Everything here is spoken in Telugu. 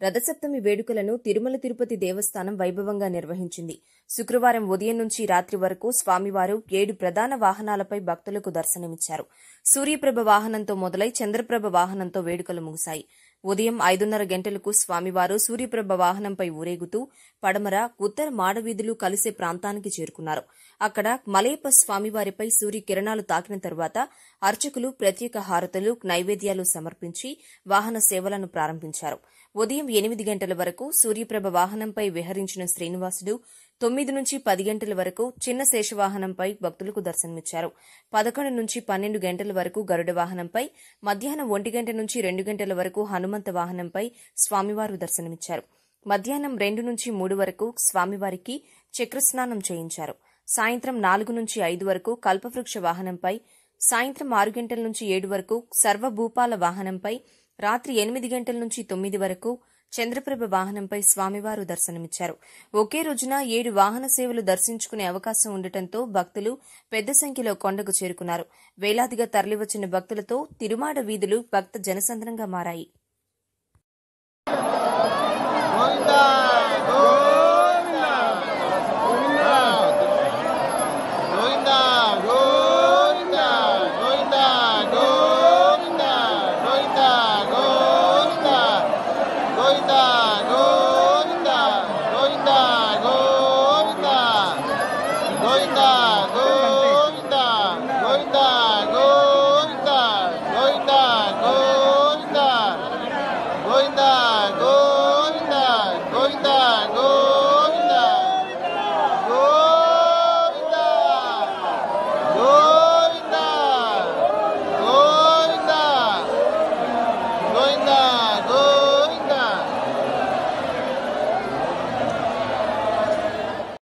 రథసప్తమి వేడుకలను తిరుమల తిరుపతి దేవస్థానం వైభవంగా నిర్వహించింది శుక్రవారం ఉదయం నుంచి రాత్రి వరకు స్వామివారు ఏడు ప్రధాన వాహనాలపై భక్తులకు దర్శనమిచ్చారు సూర్యప్రభ వాహనంతో మొదలై చంద్రప్రభ వాహనంతో వేడుకలు ముగిశాయి ఉదయం ఐదున్నర గంటలకు స్వామివారు సూర్యప్రభ వాహనంపై ఊరేగుతూ పడమర ఉత్తర మాడవీధులు కలిసే ప్రాంతానికి చేరుకున్నారు అక్కడ మలయప్ప స్వామివారిపై సూర్యకిరణాలు తాకిన తరువాత అర్చకులు ప్రత్యేక హారతులు నైవేద్యాలు సమర్పించి వాహన సేవలను ప్రారంభించారు ఉదయం ఎనిమిది గంటల వరకు సూర్యప్రభ వాహనంపై విహరించిన శ్రీనివాసుడు తొమ్మిది నుంచి పది గంటల వరకు చిన్న శేషవాహనంపై భక్తులకు దర్శనమిచ్చారు పదకొండు నుంచి పన్నెండు గంటల వరకు గరుడ వాహనంపై మధ్యాహ్నం ఒంటి గంట నుంచి రెండు గంటల వరకు హనుమంత వాహనంపై స్వామివారు దర్శనమిచ్చారు మధ్యాహ్నం రెండు నుంచి మూడు వరకు స్వామివారికి చక్రస్నానం చేయించారు సాయంత్రం నాలుగు నుంచి ఐదు వరకు కల్పవృక్ష వాహనంపై సాయంత్రం ఆరు గంటల నుంచి ఏడు వరకు సర్వభూపాల వాహనంపై రాత్రి ఎనిమిది గంటల నుంచి తొమ్మిది వరకు చంద్రప్రభ వాహనంపై స్వామివారు దర్శనమిచ్చారు ఒకే రోజున ఏడు వాహన సేవలు దర్శించుకునే అవకాశం ఉండటంతో భక్తులు పెద్ద సంఖ్యలో కొండకు చేరుకున్నారు వేలాదిగా తరలివచ్చిన భక్తులతో తిరుమాడ వీధులు భక్త జనసంద్రంగా మారాయి